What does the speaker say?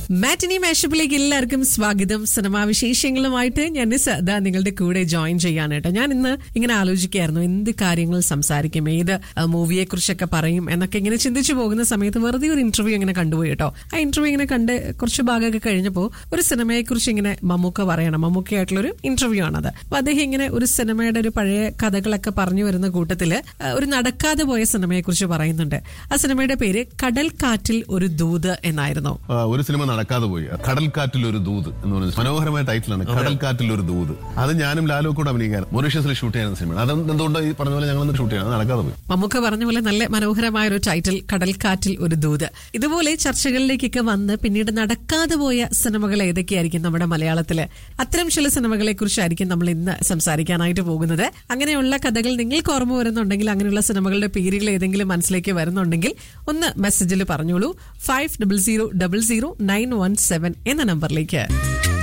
മാറ്റിനി മാഷപ്പിലേക്ക് എല്ലാവർക്കും സ്വാഗതം സിനിമാ വിശേഷങ്ങളുമായിട്ട് ഞാൻ നിസ് ദാ നിങ്ങളുടെ കൂടെ ജോയിൻ ചെയ്യാൻ കേട്ടോ ഞാൻ ഇന്ന് ഇങ്ങനെ ആലോചിക്കായിരുന്നു എന്ത് കാര്യങ്ങൾ സംസാരിക്കും ഏത് മൂവിയെ കുറിച്ചൊക്കെ പറയും എന്നൊക്കെ ഇങ്ങനെ ചിന്തിച്ചു പോകുന്ന സമയത്ത് വെറുതെ ഒരു ഇന്റർവ്യൂ ഇങ്ങനെ കണ്ടുപോയി കേട്ടോ ആ ഇന്റർവ്യൂ ഇങ്ങനെ കണ്ട് കുറച്ച് ഭാഗമൊക്കെ കഴിഞ്ഞപ്പോൾ ഒരു സിനിമയെ കുറിച്ച് ഇങ്ങനെ മമ്മൂക്ക പറയണം മമ്മൂക്കയായിട്ടുള്ള ഒരു ഇന്റർവ്യൂ ആണത് അപ്പൊ അദ്ദേഹം ഇങ്ങനെ ഒരു സിനിമയുടെ ഒരു പഴയ കഥകളൊക്കെ പറഞ്ഞു വരുന്ന കൂട്ടത്തില് ആ, ഒരു നടക്കാതെ പോയ സിനിമയെ കുറിച്ച് പറയുന്നുണ്ട് ആ സിനിമയുടെ പേര് കടൽ കാറ്റിൽ ഒരു ദൂത് എന്നായിരുന്നു ആ, ഒരു സിനിമ നടക്കാതെ പോയി കടൽക്കാറ്റിൽ ഒരു ദൂത് എന്ന് പറഞ്ഞ മനോഹരമായ ടൈറ്റിലാണ് കടൽക്കാറ്റിൽ ഒരു ദൂത് അത് ഞാനും ലാലോ കൂടെ അഭിനയിക്കാൻ മൊറീഷ്യസിൽ ഷൂട്ട് ചെയ്യുന്ന സിനിമയാണ് അത് എന്തുകൊണ്ട് ഈ പറഞ്ഞ പോലെ ഞങ്ങൾ ഷൂട്ട് ചെയ്യണം അത് നടക്കാതെ പോയി മമ്മൂക്ക പറഞ്ഞ പോലെ നല്ല മനോഹരമായ ഒരു ടൈറ്റിൽ കടൽക്കാറ്റിൽ ഒരു ദൂത് ഇതുപോലെ ചർച്ചകളിലേക്കൊക്കെ വന്ന് പിന്നീട് നടക്കാതെ പോയ സിനിമകൾ ഏതൊക്കെയായിരിക്കും നമ്മുടെ മലയാളത്തില് അത്തരം ചില സിനിമകളെ കുറിച്ചായിരിക്കും നമ്മൾ ഇന്ന് സംസാരിക്കാനായിട്ട് പോകുന്നത് അങ്ങനെയുള്ള കഥകൾ നിങ്ങൾക്ക് ഓർമ്മ വരുന്നുണ്ടെങ്കിൽ അങ്ങനെയുള്ള സിനിമകളുടെ പേരുകൾ ഏതെങ്കിലും മനസ്സിലേക്ക് വരുന്നുണ്ടെങ്കിൽ ഒന്ന് മെസ്സേജിൽ പറഞ്ഞോളൂ five double zero double zero nine one seven എന്ന നമ്പറിലേക്ക്